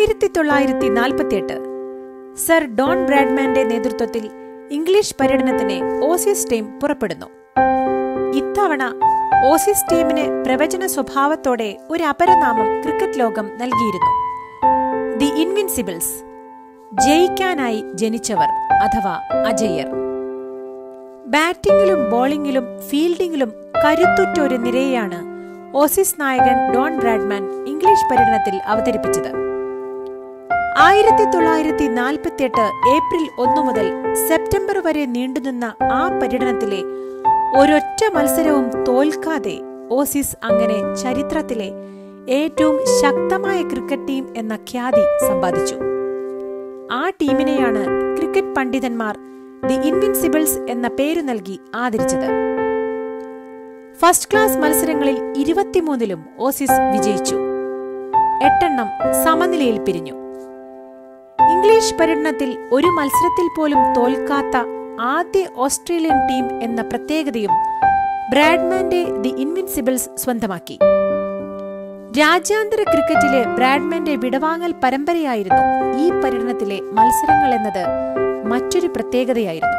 ആയിരത്തി തൊള്ളായിരത്തി നാൽപ്പത്തിയെട്ട് സർ ഡോൺ ബ്രാഡ്മാന്റെ നേതൃത്വത്തിൽ ഇംഗ്ലീഷ് പര്യടനത്തിന് ഓസീസ് ടീം പുറപ്പെടുന്നു ഇത്തവണ ഓസീസ് ടീമിന് പ്രവചന സ്വഭാവത്തോടെ ഒരു അപരനാമം ക്രിക്കറ്റ് ലോകം നൽകിയിരുന്നു ദി ഇൻവിൻസിബിൾസ് ജയിക്കാനായി ജനിച്ചവർ അഥവാ അജയ്യർ ബാറ്റിംഗിലും ബോളിംഗിലും ഫീൽഡിംഗിലും കരുത്തുറ്റ ഒരു നിരയെയാണ് ഓസീസ് നായകൻ ഡോൺ ബ്രാഡ്മാൻ ഇംഗ്ലീഷ് പര്യടനത്തിൽ അവതരിപ്പിച്ചത് ആയിരത്തി തൊള്ളായിരത്തി നാൽപ്പത്തിയെട്ട് ഏപ്രിൽ ഒന്നു മുതൽ സെപ്റ്റംബർ വരെ നീണ്ടുനിന്ന ആ പര്യടനത്തിലെ ഒരൊറ്റ മത്സരവും തോൽക്കാതെ ഓസീസ് അങ്ങനെ ചരിത്രത്തിലെ ഏറ്റവും ശക്തമായ ക്രിക്കറ്റ് ടീം എന്ന ഖ്യാതി സമ്പാദിച്ചു ആ ടീമിനെയാണ് ക്രിക്കറ്റ് പണ്ഡിതന്മാർ ദി ഇൻവിൻസിബിൾസ് എന്ന പേരു നൽകി ആദരിച്ചത് ഫസ്റ്റ് ക്ലാസ് മത്സരങ്ങളിൽ ഇരുപത്തിമൂന്നിലും ഓസീസ് വിജയിച്ചു എട്ടെണ്ണം സമനിലയിൽ പിരിഞ്ഞു ഇംഗ്ലീഷ് പര്യടനത്തിൽ ഒരു മത്സരത്തിൽ പോലും തോൽക്കാത്ത ആദ്യ ഓസ്ട്രേലിയൻ ടീം എന്ന പ്രത്യേകതയും ബ്രാഡ്മാന്റെ ദി ഇൻവിൻസിബിൾസ് സ്വന്തമാക്കി രാജ്യാന്തര ക്രിക്കറ്റിലെ ബ്രാഡ്മാന്റെ വിടവാങ്ങൽ പരമ്പരയായിരുന്നു ഈ പര്യടനത്തിലെ മത്സരങ്ങൾ എന്നത് മറ്റൊരു പ്രത്യേകതയായിരുന്നു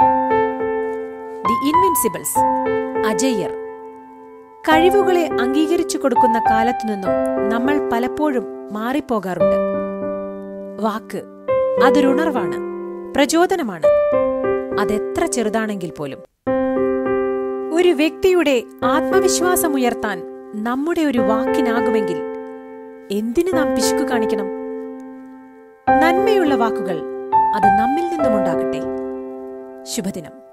ദി ഇൻവിൻസിബിൾസ് അജയ്യർ കഴിവുകളെ അംഗീകരിച്ചു കൊടുക്കുന്ന കാലത്തു നിന്നും നമ്മൾ പലപ്പോഴും മാറിപ്പോകാറുണ്ട് വാക്ക് അതൊരുണർവാണ് പ്രചോദനമാണ് അതെത്ര ചെറുതാണെങ്കിൽ പോലും ഒരു വ്യക്തിയുടെ ആത്മവിശ്വാസമുയർത്താൻ നമ്മുടെ ഒരു വാക്കിനാകുമെങ്കിൽ എന്തിനു നാം പിശുക്കു കാണിക്കണം നന്മയുള്ള വാക്കുകൾ അത് നമ്മിൽ നിന്നുമുണ്ടാകട്ടെ ശുഭദിനം